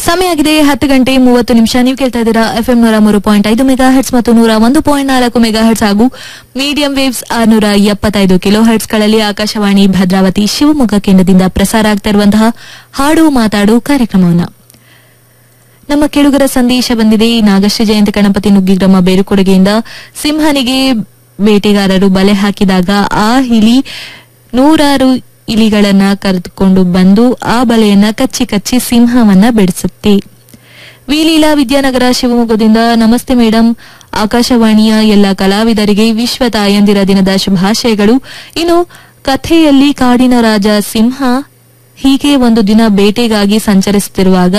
ಸಮಯ ಆಗಿದೆ ಹತ್ತು ಗಂಟೆ ಮೂವತ್ತು ನಿಮಿಷ ನೀವು ಕೇಳ್ತಾ ಇದ್ದೀರಾ ಎಫ್ಎಂ ನೂರ ಮೂರು ಪಾಯಿಂಟ್ ಐದು ಮೆಗಾ ಹರ್ಟ್ಸ್ ಮತ್ತು ನೂರ ಒಂದು ಪಾಯಿಂಟ್ ನಾಲ್ಕು ಮೆಗಾ ಹರ್ಟ್ಸ್ ಹಾಗೂ ಮೀಡಿಯಂ ವೇವ್ಸ್ ಆರ್ನೂರ ಎಪ್ಪತ್ತೈದು ಕಿಲೋ ಹರ್ಟ್ಸ್ ಗಳಲ್ಲಿ ಆಕಾಶವಾಣಿ ಭದ್ರಾವತಿ ಶಿವಮೊಗ್ಗ ಕೇಂದ್ರದಿಂದ ಪ್ರಸಾರ ಆಗ್ತಾ ಇರುವಂತಹ ಹಾಡು ಮಾತಾಡು ಕಾರ್ಯಕ್ರಮವನ್ನ ನಮ್ಮ ಕೇಳುಗರ ಸಂದೇಶ ಬಂದಿದೆ ನಾಗಶ್ರೀ ಜಯಂತಿ ಗಣಪತಿ ನುಗ್ಗಿಗ್ರಾಮ ಬೇರುಕೊಡುಗೆಯಿಂದ ಸಿಂಹನಿಗೆ ಬೇಟೆಗಾರರು ಬಲೆ ಹಾಕಿದಾಗ ಆ ಇಲಿ ನೂರಾರು ಇಲಿಗಳನ್ನ ಕರೆದುಕೊಂಡು ಬಂದು ಆ ಬಲೆಯನ್ನ ಕಚ್ಚಿ ಕಚ್ಚಿ ಸಿಂಹವನ್ನ ಬಿಡಿಸುತ್ತೆ ವಿಲೀಲಾ ವಿದ್ಯಾನಗರ ಶಿವಮೊಗ್ಗದಿಂದ ನಮಸ್ತೆ ಮೇಡಮ್ ಆಕಾಶವಾಣಿಯ ಎಲ್ಲ ಕಲಾವಿದರಿಗೆ ವಿಶ್ವ ತಾಯಂದಿರ ದಿನದ ಶುಭಾಶಯಗಳು ಇನ್ನು ಕಥೆಯಲ್ಲಿ ಕಾಡಿನ ರಾಜ ಸಿಂಹ ಹೀಗೆ ಒಂದು ದಿನ ಬೇಟೆಗಾಗಿ ಸಂಚರಿಸುತ್ತಿರುವಾಗ